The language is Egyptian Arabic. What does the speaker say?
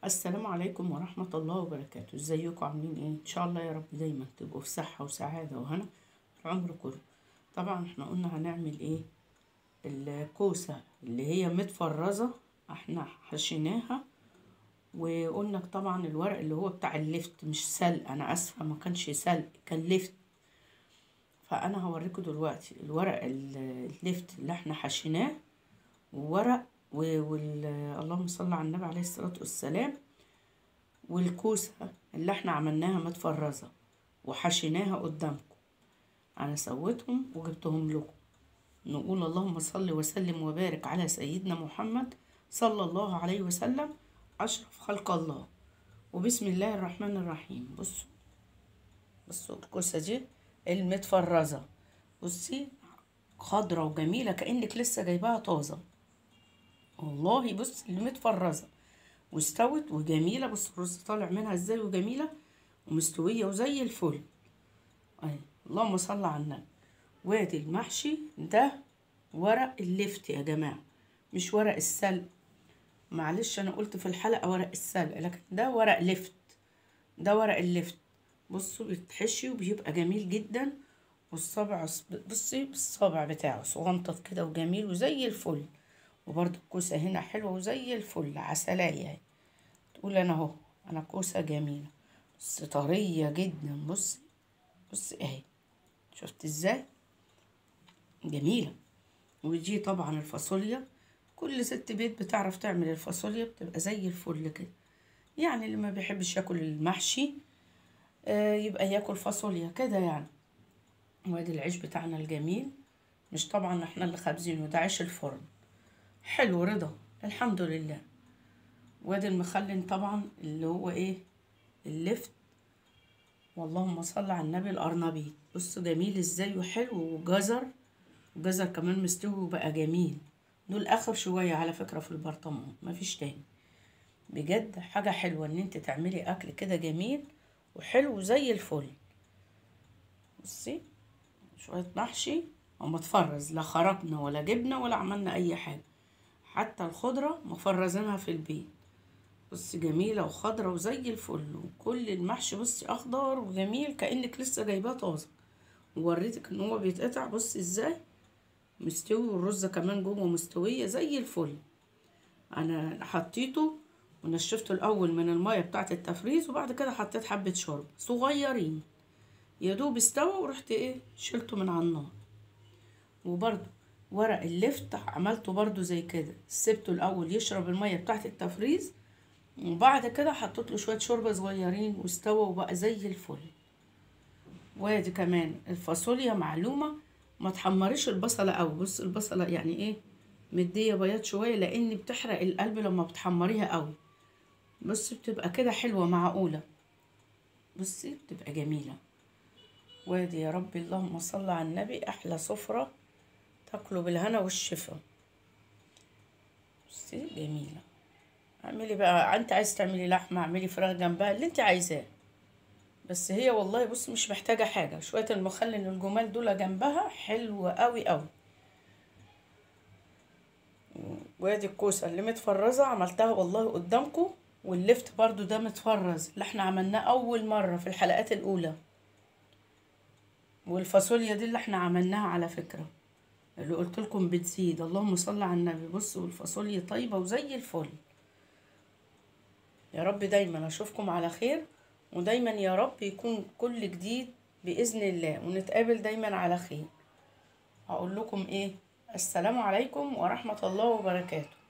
السلام عليكم ورحمة الله وبركاته ازيكم عاملين ايه ان شاء الله يا رب دايما تبقوا في صحة وسعادة وهنا العمر كله طبعا احنا قلنا هنعمل ايه الكوسة اللي هي متفرزة احنا حشيناها وقلنا طبعا الورق اللي هو بتاع اللفت مش سلق انا اسفة ما كانش سلق كان لفت فانا هوريكم دلوقتي الورق ال- اللفت اللي احنا حشيناه وورق و- وال اللهم صل على النبي عليه الصلاة والسلام والكوسة اللي احنا عملناها متفرزة وحشيناها قدامكم انا سويتهم وجبتهم لكم نقول اللهم صل وسلم وبارك على سيدنا محمد صلى الله عليه وسلم أشرف خلق الله وبسم الله الرحمن الرحيم بصوا بصوا الكوسة دي المتفرزة بصي خضرة وجميلة كأنك لسه جايباها طازة والله بص اللي متفرزة واستوت وجميلة بص الرز طالع منها ازاي وجميلة ومستوية وزي الفل اهي اللهم صل على النبي وادي المحشي ده ورق اللفت يا جماعة مش ورق السلق معلش انا قلت في الحلقة ورق السلق لكن ده ورق لفت ده ورق اللفت بصوا بيتحشي وبيبقى جميل جدا والصابع بصي بالصابع بتاعه صغنطط كده وجميل وزي الفل وبرضه الكوسة هنا حلوة وزي الفل عسلاية اهي تقول انا اهو انا كوسة جميلة بس طرية جدا بصي بصي اهي شفت ازاي جميلة ودي طبعا الفاصوليا كل ست بيت بتعرف تعمل الفاصوليا بتبقى زي الفل كده يعني اللي ما بيحبش ياكل المحشي آه يبقى ياكل فاصوليا كده يعني وادي العيش بتاعنا الجميل مش طبعا احنا اللي خابزينه ده عيش الفرن حلو رضا الحمد لله وادي المخلن طبعا اللي هو ايه اللفت واللهم صل على النبي القرنبيط بص جميل ازاي وحلو وجزر وجزر كمان مستوي وبقى جميل دول اخر شوية على فكرة في البرطمان مفيش تاني بجد حاجة حلوة ان انت تعملي اكل كده جميل وحلو زي الفل بصي شوية محشي ومتفرز لا خرطنا ولا جبنا ولا عملنا اي حاجة حتى الخضرة مفرزينها في البيت بص جميلة وخضرة وزي الفل وكل المحشي بصي أخضر وجميل كأنك لسه جايباه طازة ووريتك إن هو بيتقطع بص ازاي مستوي والرزة كمان جوه مستوية زي الفل أنا حطيته ونشفته الأول من المية بتاعة التفريز وبعد كده حطيت حبة شوربة صغيرين يا دوب استوى ورحت ايه شلته من على النار وبرده ورق اللفت عملته برضو زي كده سبته الأول يشرب المية بتاعة التفريز وبعد كده حطيت له شوية شوربة صغيرين واستوى وبقى زي الفل وادي كمان الفاصوليا معلومة ما تحمريش البصلة قوي بص البصلة يعني ايه مدية بياض شوية لان بتحرق القلب لما بتحمريها قوي بصي بتبقى كده حلوة معقولة بصي بتبقى جميلة وادي يا ربي اللهم صل على النبي احلى سفرة تاكلوا بالهنا والشفا بصي جميلة اعملي بقى انت عايز تعملي لحمة اعملي فراخ جنبها اللي انت عايزاه بس هي والله بص مش محتاجة حاجة شوية المخلل الجمال دول جنبها حلوة قوي قوي وادي الكوسة اللي متفرزة عملتها والله قدامكم واللفت برضو ده متفرز اللي احنا عملناه اول مرة في الحلقات الاولى والفاصوليا دي اللي احنا عملناها على فكرة اللي قلت لكم بتزيد اللهم صل على النبي بصوا الفاصوليا طيبة وزي الفل يا رب دايما اشوفكم على خير ودايما يا رب يكون كل جديد بإذن الله ونتقابل دايما على خير هقول لكم ايه السلام عليكم ورحمة الله وبركاته